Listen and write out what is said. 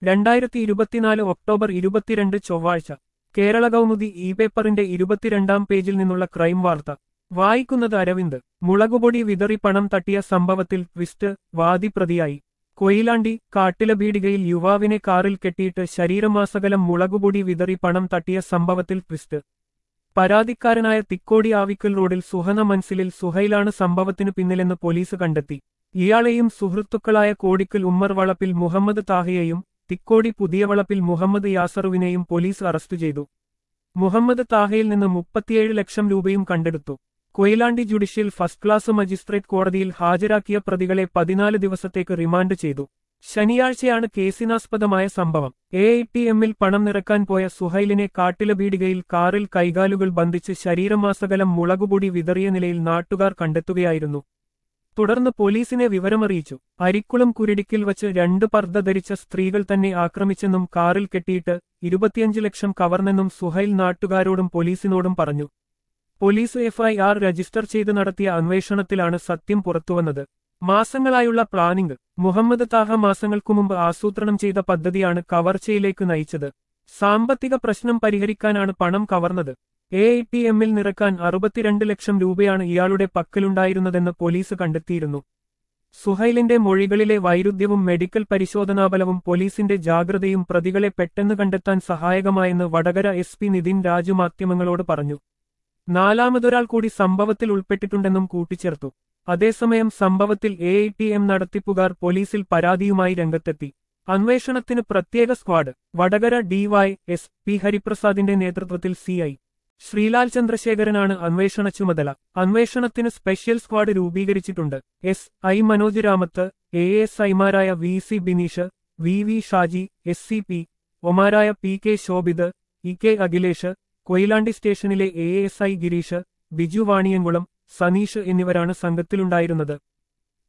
രണ്ടായിരത്തി ഇരുപത്തിനാല് ഒക്ടോബർ ഇരുപത്തിരണ്ട് ചൊവ്വാഴ്ച കേരള കൗമുദി ഇ പേപ്പറിന്റെ ഇരുപത്തിരണ്ടാം പേജിൽ നിന്നുള്ള ക്രൈം വാർത്ത വായിക്കുന്നത് അരവിന്ദ് മുളകുപൊടി വിതറി പണം തട്ടിയ സംഭവത്തിൽ ട്വിസ്റ്റ് വാദി പ്രതിയായി കൊയിലാണ്ടി കാട്ടിലബീഡികയിൽ യുവാവിനെ കാറിൽ കെട്ടിയിട്ട് ശരീരമാസകലം മുളകുപൊടി വിതറി പണം തട്ടിയ സംഭവത്തിൽ ട്വിസ്റ്റ് പരാതിക്കാരനായ തിക്കോടി ആവിക്കൽ റോഡിൽ സുഹന മൻസിലിൽ സുഹൈലാണ് സംഭവത്തിനു പിന്നിലെന്ന് പോലീസ് കണ്ടെത്തി ഇയാളെയും സുഹൃത്തുക്കളായ കോടിക്കൽ ഉമ്മർ വളപ്പിൽ മുഹമ്മദ് താഹയെയും തിക്കോടി പുതിയ വളപ്പിൽ മുഹമ്മദ് യാസറുവിനെയും പോലീസ് അറസ്റ്റ് ചെയ്തു മുഹമ്മദ് താഹയിൽ നിന്ന് മുപ്പത്തിയേഴ് ലക്ഷം രൂപയും കണ്ടെടുത്തു Koyilandy judicial first class magistrate കോടതിയിൽ ഹാജരാക്കിയ പ്രതികളെ പതിനാല് ദിവസത്തേക്ക് റിമാൻഡ് ചെയ്തു ശനിയാഴ്ചയാണ് കേസിനാസ്പദമായ സംഭവം എ ഐ ടി എമ്മിൽ പണം നിറക്കാൻ പോയ സുഹൈലിനെ കാട്ടിലബീഡികയിൽ കാറിൽ കൈകാലുകൾ ബന്ധിച്ച് ശരീരമാസകലം മുളകുപൊടി വിതറിയ നിലയിൽ നാട്ടുകാർ കണ്ടെത്തുകയായിരുന്നു തുടർന്ന് പോലീസിനെ വിവരമറിയിച്ചു അരിക്കുളം കുരുടിക്കിൽ വച്ച് രണ്ട് പർദ്ദ ധരിച്ച സ്ത്രീകൾ തന്നെ ആക്രമിച്ചെന്നും കാറിൽ കെട്ടിയിട്ട് ഇരുപത്തിയഞ്ച് ലക്ഷം കവർന്നെന്നും സുഹൈൽ നാട്ടുകാരോടും പോലീസിനോടും പറഞ്ഞു പോലീസ് എഫ്ഐആർ രജിസ്റ്റർ ചെയ്ത് നടത്തിയ അന്വേഷണത്തിലാണ് സത്യം പുറത്തുവന്നത് മാസങ്ങളായുള്ള പ്ലാനിംഗ് മുഹമ്മദ് താഹ മാസങ്ങൾക്കു മുമ്പ് ആസൂത്രണം ചെയ്ത പദ്ധതിയാണ് കവർച്ചയിലേക്ക് നയിച്ചത് സാമ്പത്തിക പ്രശ്നം പരിഹരിക്കാനാണ് പണം കവർന്നത് എ ഐ ടി എമ്മിൽ നിറക്കാൻ അറുപത്തിരണ്ട് ലക്ഷം രൂപയാണ് ഇയാളുടെ പക്കലുണ്ടായിരുന്നതെന്ന് പോലീസ് കണ്ടെത്തിയിരുന്നു സുഹൈലിന്റെ മൊഴികളിലെ വൈരുദ്ധ്യവും മെഡിക്കൽ പരിശോധനാബലവും പോലീസിന്റെ ജാഗ്രതയും പ്രതികളെ പെട്ടെന്ന് കണ്ടെത്താൻ സഹായകമായെന്ന് വടകര എസ് പി നിതിൻ രാജു മാധ്യമങ്ങളോട് പറഞ്ഞു നാലാമതൊരാൾ കൂടി സംഭവത്തിൽ ഉൾപ്പെട്ടിട്ടുണ്ടെന്നും കൂട്ടിച്ചേർത്തു അതേസമയം സംഭവത്തിൽ എ ഐ ടി എം നടത്തിപ്പുകാർ പോലീസിൽ പരാതിയുമായി രംഗത്തെത്തി അന്വേഷണത്തിന് പ്രത്യേക squad Vadakara D Y S P ഹരിപ്രസാദിന്റെ നേതൃത്വത്തിൽ സിഐ ശ്രീലാൽ ചന്ദ്രശേഖരനാണ് അന്വേഷണ ചുമതല അന്വേഷണത്തിന് സ്പെഷ്യൽ സ്ക്വാഡ് രൂപീകരിച്ചിട്ടുണ്ട് S I Manoj Ramath A S ഐമാരായ V C Bineesh V V Shaji S C P ഒമാരായ P K Shobhith E K Akhilesh Koyilandy സ്റ്റേഷനിലെ A S I Gireesh Biju Vaniyamkulam Saneesh എന്നിവരാണ് സംഘത്തിലുണ്ടായിരുന്നത്